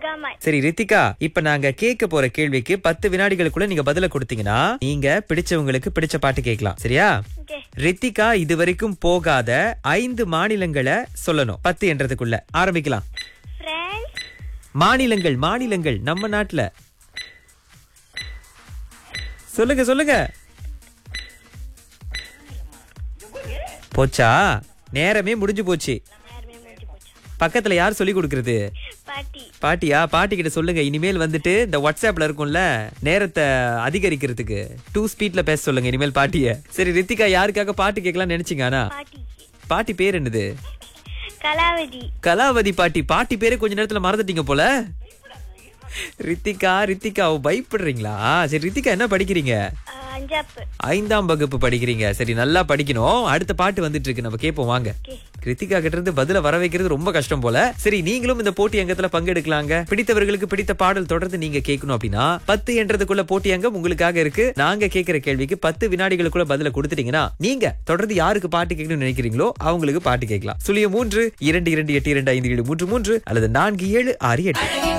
முகமது சரி ரித்திகா இப்ப நாங்க கேட்க போற கேள்விக்கு பத்து வினாடிகளுக்குள்ள நீங்க பதில கொடுத்தீங்கன்னா நீங்க பிடிச்சவங்களுக்கு பிடிச்ச பாட்டு கேட்கலாம் சரியா ஓகே ரித்திகா இதுவரைக்கும் போகாத ஐந்து மாநிலங்களை சொல்லணும் பத்து என்றதுக்குள்ள ஆரம்பிக்கலாம் பிரான்ஸ் மாநிலங்கள் மாநிலங்கள் நம்ம நாட்டுல சொல்லுங்க சொல்லுங்க போச்சா நேரமே முடிஞ்சு போச்சு யாருமே முடிஞ்சு போச்சு பக்கத்துல யார் சொல்லி கொடுக்கறது பாட்டி பாட்டியா பாட்டி கிட்ட சொல்லுங்க இனிமேல் வந்துட்டு இந்த வாட்ஸ்அப்ல இருக்கும்ல நேரத்தை அதிகரிக்கிறதுக்கு டூ ஸ்பீட்ல பேச சொல்லுங்க இனிமேல் பாட்டிய சரி ரித்திகா யாருக்காக பாட்டு கேட்கலாம் நினைச்சீங்க ஆனா பாட்டிக்கு பாட்டி பேர் என்னது கலாவதி கலாவதி பாட்டி பாட்டி பேரு கொஞ்ச நேரத்துல மறந்துட்டீங்க போல ரித்திகா ரித்திகா ஓ, பயப்படுறீங்களா சரி ரித்திகா என்ன படிக்கிறீங்க அஹ், அஞ்சாப்பு ஐந்தாம் வகுப்பு படிக்கிறீங்க சரி நல்லா படிக்கணும் அடுத்த பாட்டு வந்துட்டு இருக்கு நம்ம கேட்போம் வாங்க ஓகே கிருத்திகா கிட்ட இருந்து பதில வர வைக்கிறது ரொம்ப கஷ்டம் போல சரி நீங்களும் இந்த போட்டி அங்கத்துல பங்கெடுக்கலாங்க பிடித்தவர்களுக்கு பிடித்த பாடல் தொடர்ந்து நீங்க கேட்கணும் அப்படின்னா பத்து என்றதுக்குள்ள போட்டி அங்கம் உங்களுக்காக இருக்கு நாங்க கேட்கிற கேள்விக்கு பத்து வினாடிகளுக்குள்ள பதில கொடுத்துட்டீங்கன்னா நீங்க தொடர்ந்து யாருக்கு பாட்டு கேட்கணும்னு நினைக்கிறீங்களோ அவங்களுக்கு பாட்டு கேட்கலாம் சுழிய மூன்று இரண்டு இரண்டு எட்டு இரண்டு ஐந்து ஏழு மூன்று மூன்று அல்லது நான்கு ஏழு ஆறு எட்டு